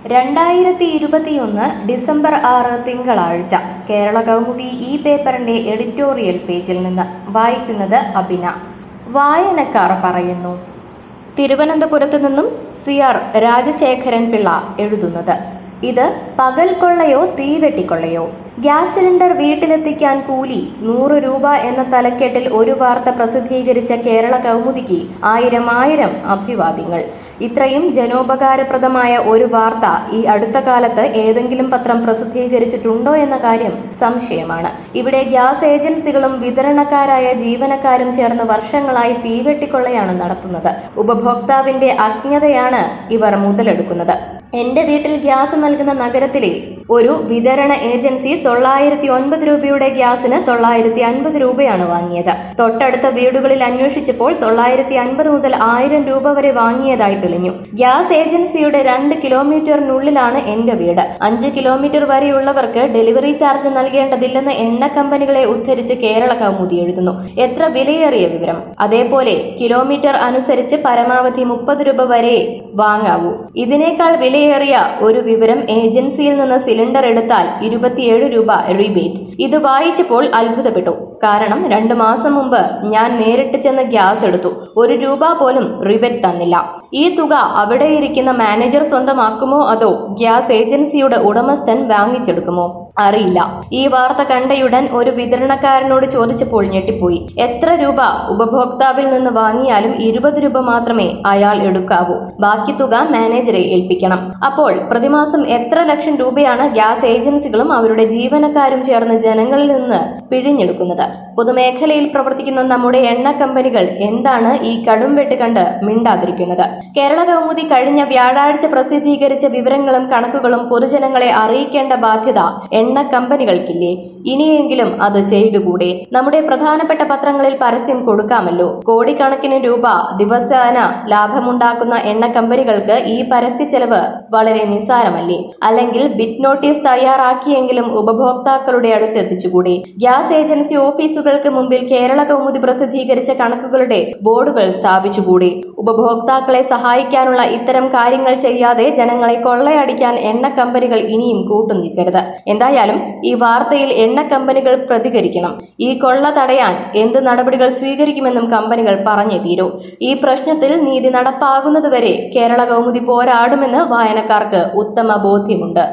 രണ്ടായിരത്തി ഇരുപത്തിയൊന്ന് ഡിസംബർ ആറ് തിങ്കളാഴ്ച കേരള കൗമുദി ഈ പേപ്പറിന്റെ എഡിറ്റോറിയൽ പേജിൽ നിന്ന് വായിക്കുന്നത് അബിന വായനക്കാർ പറയുന്നു തിരുവനന്തപുരത്ത് നിന്നും സി ആർ രാജശേഖരൻ പിള്ള എഴുതുന്നത് ഇത് പകൽ കൊള്ളയോ തീവെട്ടിക്കൊള്ളയോ ഗ്യാസ് സിലിണ്ടർ വീട്ടിലെത്തിക്കാൻ കൂലി നൂറ് രൂപ എന്ന തലക്കെട്ടിൽ ഒരു വാർത്ത പ്രസിദ്ധീകരിച്ച കേരള കൗമുദിക്ക് ആയിരം ആയിരം അഭിവാദ്യങ്ങൾ ഇത്രയും ജനോപകാരപ്രദമായ ഒരു വാർത്ത ഈ അടുത്ത കാലത്ത് ഏതെങ്കിലും പത്രം പ്രസിദ്ധീകരിച്ചിട്ടുണ്ടോ എന്ന കാര്യം സംശയമാണ് ഇവിടെ ഗ്യാസ് ഏജൻസികളും വിതരണക്കാരായ ജീവനക്കാരും ചേർന്ന് വർഷങ്ങളായി തീവെട്ടിക്കൊള്ളയാണ് നടത്തുന്നത് ഉപഭോക്താവിന്റെ അജ്ഞതയാണ് ഇവർ മുതലെടുക്കുന്നത് എന്റെ വീട്ടിൽ ഗ്യാസ് നൽകുന്ന നഗരത്തിലെ ഒരു വിതരണ ഏജൻസി തൊള്ളായിരത്തി ഒൻപത് രൂപയുടെ ഗ്യാസിന് തൊള്ളായിരത്തി അൻപത് രൂപയാണ് വാങ്ങിയത് തൊട്ടടുത്ത വീടുകളിൽ അന്വേഷിച്ചപ്പോൾ തൊള്ളായിരത്തി അൻപത് മുതൽ ആയിരം രൂപ വരെ വാങ്ങിയതായി തെളിഞ്ഞു ഗ്യാസ് ഏജൻസിയുടെ രണ്ട് കിലോമീറ്ററിനുള്ളിലാണ് എന്റെ വീട് അഞ്ച് കിലോമീറ്റർ വരെയുള്ളവർക്ക് ഡെലിവറി ചാർജ് നൽകേണ്ടതില്ലെന്ന് എണ്ണ കമ്പനികളെ ഉദ്ധരിച്ച് കേരള കൗമുദി എഴുതുന്നു എത്ര വിലയേറിയ വിവരം അതേപോലെ കിലോമീറ്റർ അനുസരിച്ച് പരമാവധി മുപ്പത് രൂപ വരെ വാങ്ങാവൂ ഇതിനേക്കാൾ വിലയേറിയ ഒരു വിവരം ഏജൻസിയിൽ നിന്ന് സിലിണ്ടർ എടുത്താൽ ഇരുപത്തിയേഴ് രൂപ റീബേറ്റ് ഇത് വായിച്ചപ്പോൾ അത്ഭുതപ്പെട്ടു കാരണം രണ്ടു മാസം മുമ്പ് ഞാൻ നേരിട്ട് ചെന്ന് ഗ്യാസ് എടുത്തു ഒരു രൂപ പോലും റിബേറ്റ് തന്നില്ല ഈ തുക അവിടെ ഇരിക്കുന്ന മാനേജർ സ്വന്തമാക്കുമോ അതോ ഗ്യാസ് ഏജൻസിയുടെ ഉടമസ്ഥൻ വാങ്ങിച്ചെടുക്കുമോ അറിയില്ല ഈ വാർത്ത കണ്ടയുടൻ ഒരു വിതരണക്കാരനോട് ചോദിച്ചപ്പോൾ ഞെട്ടിപ്പോയി എത്ര രൂപ ഉപഭോക്താവിൽ നിന്ന് വാങ്ങിയാലും ഇരുപത് രൂപ മാത്രമേ അയാൾ എടുക്കാവൂ ബാക്കി തുക മാനേജറെ ഏൽപ്പിക്കണം അപ്പോൾ പ്രതിമാസം എത്ര ലക്ഷം രൂപയാണ് ഗ്യാസ് ഏജൻസികളും അവരുടെ ജീവനക്കാരും ചേർന്ന് ജനങ്ങളിൽ നിന്ന് പിഴിഞ്ഞെടുക്കുന്നത് പൊതുമേഖലയിൽ പ്രവർത്തിക്കുന്ന നമ്മുടെ എണ്ണ കമ്പനികൾ എന്താണ് ഈ കടുംവെട്ട് കണ്ട് മിണ്ടാതിരിക്കുന്നത് കേരള കൗമുദി കഴിഞ്ഞ വ്യാഴാഴ്ച പ്രസിദ്ധീകരിച്ച വിവരങ്ങളും കണക്കുകളും പൊതുജനങ്ങളെ അറിയിക്കേണ്ട ബാധ്യത എണ്ണ കമ്പനികൾക്കില്ലേ ഇനിയെങ്കിലും അത് ചെയ്തുകൂടെ നമ്മുടെ പ്രധാനപ്പെട്ട പത്രങ്ങളിൽ പരസ്യം കൊടുക്കാമല്ലോ കോടിക്കണക്കിന് രൂപ ദിവസേന ലാഭമുണ്ടാക്കുന്ന എണ്ണ കമ്പനികൾക്ക് ഈ പരസ്യ ചെലവ് വളരെ നിസ്സാരമല്ലേ അല്ലെങ്കിൽ ബിറ്റ് നോട്ടീസ് തയ്യാറാക്കിയെങ്കിലും ഉപഭോക്താക്കളുടെ അടുത്ത് എത്തിച്ചുകൂടെ ഗ്യാസ് ഏജൻസി ഓഫീസുകൾക്ക് മുമ്പിൽ കേരള കൗമുദി പ്രസിദ്ധീകരിച്ച കണക്കുകളുടെ ബോർഡുകൾ സ്ഥാപിച്ചുകൂടെ ഉപഭോക്താക്കളെ സഹായിക്കാനുള്ള ഇത്തരം കാര്യങ്ങൾ ചെയ്യാതെ ജനങ്ങളെ കൊള്ളയടിക്കാൻ എണ്ണ കമ്പനികൾ ഇനിയും കൂട്ടുനിൽക്കരുത് എന്തായാലും ഈ വാർത്തയിൽ എണ്ണ കമ്പനികൾ പ്രതികരിക്കണം ഈ കൊള്ള തടയാൻ എന്ത് നടപടികൾ സ്വീകരിക്കുമെന്നും കമ്പനികൾ പറഞ്ഞേ തീരൂ ഈ പ്രശ്നത്തിൽ നീതി നടപ്പാകുന്നതുവരെ കേരള കൗമുദി പോരാടുമെന്ന് വായനക്കാർക്ക് ഉത്തമ ബോധ്യമുണ്ട്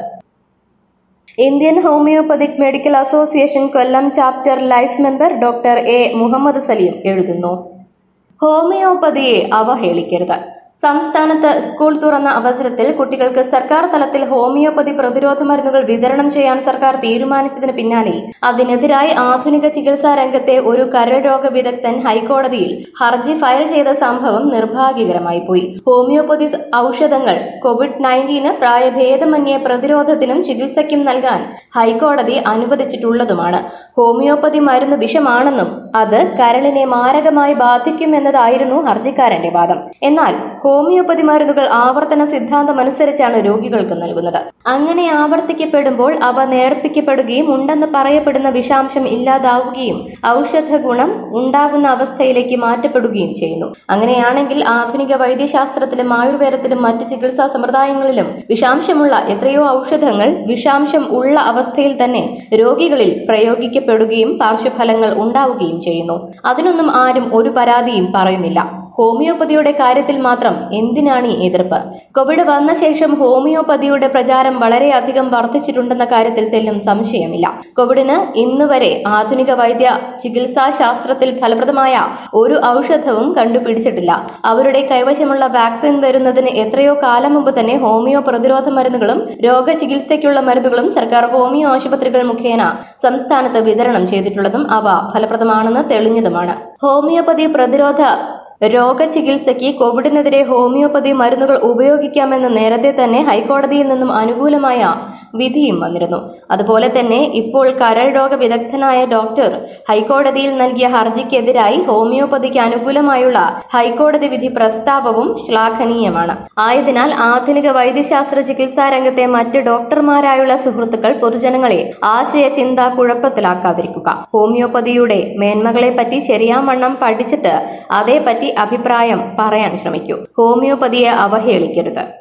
Indian homoeopathic medical association Kollam chapter life member doctor A Muhammad Saleem എഴുതുന്നു ഹോമിയോപ്പതിയെ അവഹേളിക്കരുത് സംസ്ഥാനത്ത് സ്കൂൾ തുറന്ന അവസരത്തിൽ കുട്ടികൾക്ക് സർക്കാർ തലത്തിൽ ഹോമിയോപ്പതി പ്രതിരോധ മരുന്നുകൾ വിതരണം ചെയ്യാൻ സർക്കാർ തീരുമാനിച്ചതിന് പിന്നാലെ അതിനെതിരായി ആധുനിക ചികിത്സാ രംഗത്തെ ഒരു കരൾ രോഗ വിദഗ്ധൻ ഹൈക്കോടതിയിൽ ഹർജി ഫയൽ ചെയ്ത സംഭവം നിർഭാഗ്യകരമായി പോയി ഹോമിയോപ്പതി ഔഷധങ്ങൾ കോവിഡ് നയൻറ്റീന് പ്രായഭേദമന്യേ പ്രതിരോധത്തിനും ചികിത്സയ്ക്കും നൽകാൻ ഹൈക്കോടതി അനുവദിച്ചിട്ടുള്ളതുമാണ് ഹോമിയോപ്പതി മരുന്ന് വിഷമാണെന്നും അത് കരളിനെ മാരകമായി ബാധിക്കുമെന്നതായിരുന്നു ഹർജിക്കാരന്റെ വാദം എന്നാൽ ഹോമിയോപ്പതി മരുന്നുകൾ ആവർത്തന സിദ്ധാന്തം അനുസരിച്ചാണ് രോഗികൾക്ക് നൽകുന്നത് അങ്ങനെ ആവർത്തിക്കപ്പെടുമ്പോൾ അവ നേർപ്പിക്കപ്പെടുകയും ഉണ്ടെന്ന് പറയപ്പെടുന്ന വിഷാംശം ഇല്ലാതാവുകയും ഔഷധ ഗുണം ഉണ്ടാകുന്ന അവസ്ഥയിലേക്ക് മാറ്റപ്പെടുകയും ചെയ്യുന്നു അങ്ങനെയാണെങ്കിൽ ആധുനിക വൈദ്യശാസ്ത്രത്തിലും ആയുർവേദത്തിലും മറ്റ് ചികിത്സാ സമ്പ്രദായങ്ങളിലും വിഷാംശമുള്ള എത്രയോ ഔഷധങ്ങൾ വിഷാംശം ഉള്ള അവസ്ഥയിൽ തന്നെ രോഗികളിൽ പ്രയോഗിക്കപ്പെടുകയും പാർശ്വഫലങ്ങൾ ഉണ്ടാവുകയും ചെയ്യുന്നു അതിനൊന്നും ആരും ഒരു പരാതിയും പറയുന്നില്ല ഹോമിയോപ്പതിയുടെ കാര്യത്തിൽ മാത്രം എന്തിനാണ് ഈ എതിർപ്പ് കോവിഡ് വന്ന ശേഷം ഹോമിയോപ്പതിയുടെ പ്രചാരം വളരെയധികം വർദ്ധിച്ചിട്ടുണ്ടെന്ന കാര്യത്തിൽ തെല്ലും സംശയമില്ല കോവിഡിന് ഇന്ന് വരെ ആധുനിക വൈദ്യ ചികിത്സാ ശാസ്ത്രത്തിൽ ഫലപ്രദമായ ഒരു ഔഷധവും കണ്ടുപിടിച്ചിട്ടില്ല അവരുടെ കൈവശമുള്ള വാക്സിൻ വരുന്നതിന് എത്രയോ കാലം മുമ്പ് തന്നെ ഹോമിയോ പ്രതിരോധ മരുന്നുകളും രോഗചികിത്സയ്ക്കുള്ള മരുന്നുകളും സർക്കാർ ഹോമിയോ ആശുപത്രികൾ മുഖേന സംസ്ഥാനത്ത് വിതരണം ചെയ്തിട്ടുള്ളതും അവ ഫലപ്രദമാണെന്ന് തെളിഞ്ഞതുമാണ് ഹോമിയോപ്പതി പ്രതിരോധ രോഗചികിത്സയ്ക്ക് കോവിഡിനെതിരെ ഹോമിയോപ്പതി മരുന്നുകൾ ഉപയോഗിക്കാമെന്ന് നേരത്തെ തന്നെ ഹൈക്കോടതിയിൽ നിന്നും അനുകൂലമായ വിധിയും വന്നിരുന്നു അതുപോലെ തന്നെ ഇപ്പോൾ കരൾ രോഗ വിദഗ്ധനായ ഡോക്ടർ ഹൈക്കോടതിയിൽ നൽകിയ ഹർജിക്കെതിരായി ഹോമിയോപ്പതിക്ക് അനുകൂലമായുള്ള ഹൈക്കോടതി വിധി പ്രസ്താവവും ശ്ലാഘനീയമാണ് ആയതിനാൽ ആധുനിക വൈദ്യശാസ്ത്ര ചികിത്സാ രംഗത്തെ മറ്റ് ഡോക്ടർമാരായുള്ള സുഹൃത്തുക്കൾ പൊതുജനങ്ങളെ ആശയ ചിന്ത കുഴപ്പത്തിലാക്കാതിരിക്കുക ഹോമിയോപ്പതിയുടെ മേന്മകളെ പറ്റി ശരിയാവണ്ണം പഠിച്ചിട്ട് അതേപറ്റി അഭിപ്രായം പറയാൻ ശ്രമിക്കൂ ഹോമിയോപ്പതിയെ അവഹേളിക്കരുത്